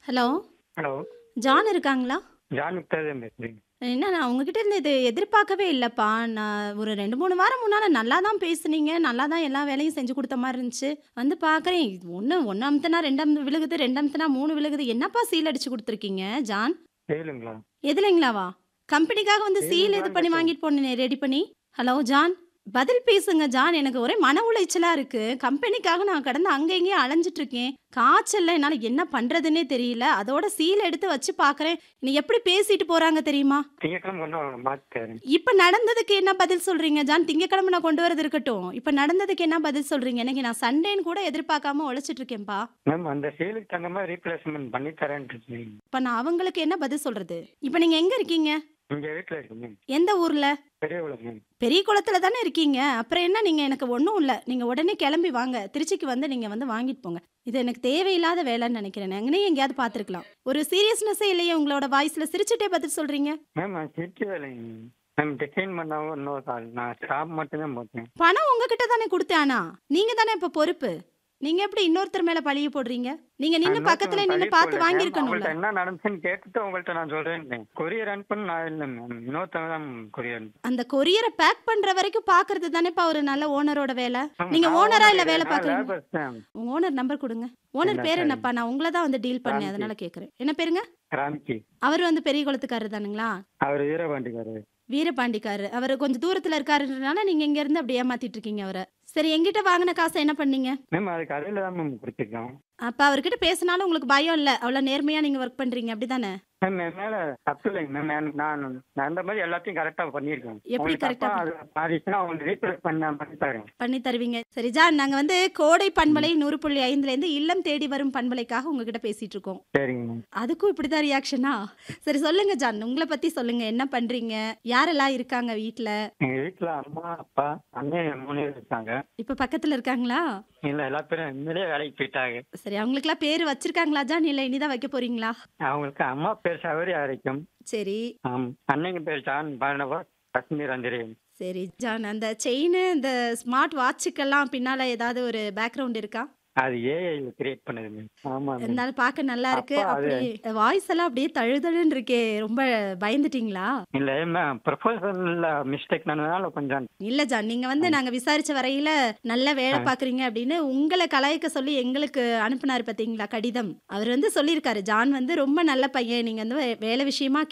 Hello hello John இருக்காங்களா John Mukhtar தான் பேசுறேன் என்ன நான் உங்ககிட்ட இருந்து இது எதிர்பார்க்கவே இல்லைப்பா நான் ஒரு ரெண்டு மூணு வாரம் முன்னால் நல்லா தான் பேசுனீங்க நல்லா தான் எல்லா வேலையும் செஞ்சு கொடுத்த மாதிரி இருந்துச்சு வந்து பார்க்குறேன் ஒன்று ஒன்று அமுத்துனா ரெண்டு அமுத்து விழுகுது ரெண்டு அமுத்துனா மூணு விழுகுது என்னப்பா சீல் அடிச்சு கொடுத்துருக்கீங்க ஜான் ஏழுங்களா எதுலைங்களாவா கம்பெனிக்காக வந்து சீல் இது ஏழுதான் பண்ணி கேட்டேன். வாங்கிட்டு போனேன் ரெடி பண்ணி ஹலோ ஜான் பதில் பேசுங்க ஜான் எனக்கு ஒரே மன உளைச்சலா இருக்கு கம்பெனிக்காக நான் கடந்து அங்க இங்கேயும் அலைஞ்சிட்டு இருக்கேன் காய்ச்சல்ல என்னால என்ன பண்றதுன்னே தெரியல அதோட சீல் எடுத்து வச்சு பாக்குறேன் நீ எப்படி பேசிட்டு போறாங்க தெரியுமா திங்கக்கிழமை ஒன்றும் மாற்றிட்டாரு இப்ப நடந்ததுக்கு என்ன பதில் சொல்றீங்க ஜான் திங்கக்கிழமை நான் கொண்டு வரது இருக்கட்டும் இப்ப நடந்ததுக்கு என்ன பதில் சொல்றீங்க எனக்கு நான் சண்டேன்னு கூட எதிர்பார்க்காம உழைச்சிட்டு இருக்கேன்ப்பா மேம் அந்த சேலுக்கு தகுந்த மாதிரி ரீப்ளேஸ்மெண்ட் பண்ணி தரேன்ட்டு இருக்கீங்க இப்ப நான் அவங்களுக்கு என்ன பதில் சொல்றது இப்ப நீங்க எங்க இருக்கீங்க இங்கே வீட்டில் இருக்கு மேம் எந்த ஊர்ல பெரிய உலகம் மேம் பெரிய குளத்துல தானே இருக்கீங்க அப்புறம் என்ன நீங்க எனக்கு ஒன்றும் இல்லை நீங்க உடனே கிளம்பி வாங்க திருச்சிக்கு வந்து நீங்க வந்து வாங்கிட்டு போங்க இது எனக்கு தேவையில்லாத வேலைன்னு நினைக்கிறேன் எங்கனே எங்கேயாவது பார்த்துருக்கலாம் ஒரு சீரியஸ்னஸே இல்லையே உங்களோட வாய்ஸ்ல சிரிச்சுட்டே பதில் சொல்றீங்க மேம் நான் சிட்டி வேலைங்க மேம் டிசைன் பண்ணவும் இன்னொரு ஆள் நான் ஸ்டாப் மட்டும்தான் போட்டேன் பணம் உங்ககிட்ட தானே கொடுத்தானா நீங்க தானே இப்ப பொறுப்பு நீங்க எப்படி இன்னொருத்தர் மேல பழிய போடுறீங்க நீங்க நின்னு நான் பக்கத்துல இன்னொருத்தவங்க நின்னு பழி பார்த்து போடல. மேம், வாங்கியிருக்கணும்ல அவங்கள்ட்ட என்ன நடந்துச்சுன்னு கேட்டுட்டு உங்கள்ட்ட நான் சொல்றேன் கொரியர் அனுப்புன்னு நான் இல்லை மேம் இன்னொருத்தவங்க தான் கொரியர் அந்த கொரியரை பேக் பண்ற வரைக்கும் பாக்குறது தானேப்பா ஒரு நல்ல ஓனரோட வேலை மேம், நீங்க நான் ஓனரா இல்ல owner வேலை நான் பாக்குறீங்க labors தான். உங்க ஓனர் நம்பர் கொடுங்க ஓனர் என்ன பேர் சரி. என்னப்பா நான் உங்களை தான் வந்து டீல் பண்ணேன் ராம்கி. அதனால கேக்குறேன் என்ன பேருங்க ராம்கி அவர் வந்து பெரிய குளத்துக்காரர் தானுங்களா அவர் வீரபாண்டிக்காரு வீரபாண்டிக்காரு அவர் கொஞ்சம் தூரத்துல இருக்காருன்றனால நீங்க இங்க இருந்து அப்படியே ஏமாத்திட்டு இருக்கீங்க அவரை சரி எங்கிட்ட வாங்கின காசை என்ன பண்ணீங்க மேம் அது கடையில் தான் மேம் கொடுத்துருக்கோம் அப்ப அவர்கிட்ட பேசினாலும் உங்களுக்கு பயம் இல்ல அவ்வளவு நேர்மையா நீங்க ஒர்க் பண்றீங்க அப்படிதானே மேம் என் மேல தப்பு இல்லைங்க மேம் நான் நான் அந்த மாதிரி எல்லாத்தையும் கரெக்டா பண்ணியிருக்கேன் எப்படி உங்களுக்கு correct ஆ தப்பா அது மாறிச்சுன்னா அவங்க ரீப்ளேஸ் பண்ண பண்ணி தரேன் பண்ணி தருவீங்க சரி ஜான் நாங்க வந்து கோடை பண்பலை நூறு புள்ளி ஐந்துல இருந்து இல்லம் தேடி வரும் பண்பலைக்காக உங்ககிட்ட பேசிட்டு இருக்கோம் சரிங்க மேம் அதுக்கும் இப்படிதான் ரியாக்ஷனா சரி சொல்லுங்க ஜான் உங்களை பத்தி சொல்லுங்க என்ன பண்றீங்க யாரெல்லாம் இருக்காங்க வீட்ல எங்க வீட்டுல அம்மா அப்பா அண்ணன் மூணு பேர் இருக்காங்க இப்ப பக்கத்துல இருக்காங்களா இல்ல எல்லா பேரும் உண்மையிலேயே வேலைக்கு போயிட்டாங்க சரி அவங்களுக்குலாம் பேர் வச்சிருக்காங்களா ஜான் இல்ல இனிதான் வைக்க போறீங்களா அவங்களுக்கு அம்மா பேர் சவரி அரைக்கும் சரி ஆம் அண்ணங்க பேர் ஜான் பானவா காஷ்மீர் அந்திரேன் சரி ஜான் அந்த செயின் இந்த ஸ்மார்ட் வாட்சுக்கெல்லாம் பின்னால ஏதாவது ஒரு பேக்ரவுண்ட் இருக்கா அது ஏஐ கிரியேட் பண்ணது மேம் ஆமா மேம் இருந்தாலும் பார்க்க நல்லா இருக்கு அப்பா அது- அப்படியே வாய்ஸ் எல்லாம் அப்படியே தழுதழுன்னு இருக்கே ரொம்ப பயந்துட்டீங்களா இல்ல மேம் ப்ரொஃபஷனல்ல மிஸ்டேக்னால கொஞ்சம் இல்ல ஜான் நீங்க வந்து நாங்க விசாரிச்ச வரையில நல்ல வேலை பாக்குறீங்க அப்படின்னு உங்களை கலாய்க்க சொல்லி எங்களுக்கு அனுப்புனாரு பாத்தீங்களா கடிதம் அவர் வந்து சொல்லியிருக்காரு ஜான் வந்து ரொம்ப நல்ல பையன் நீங்க வந்து வே- வேலை விஷயமா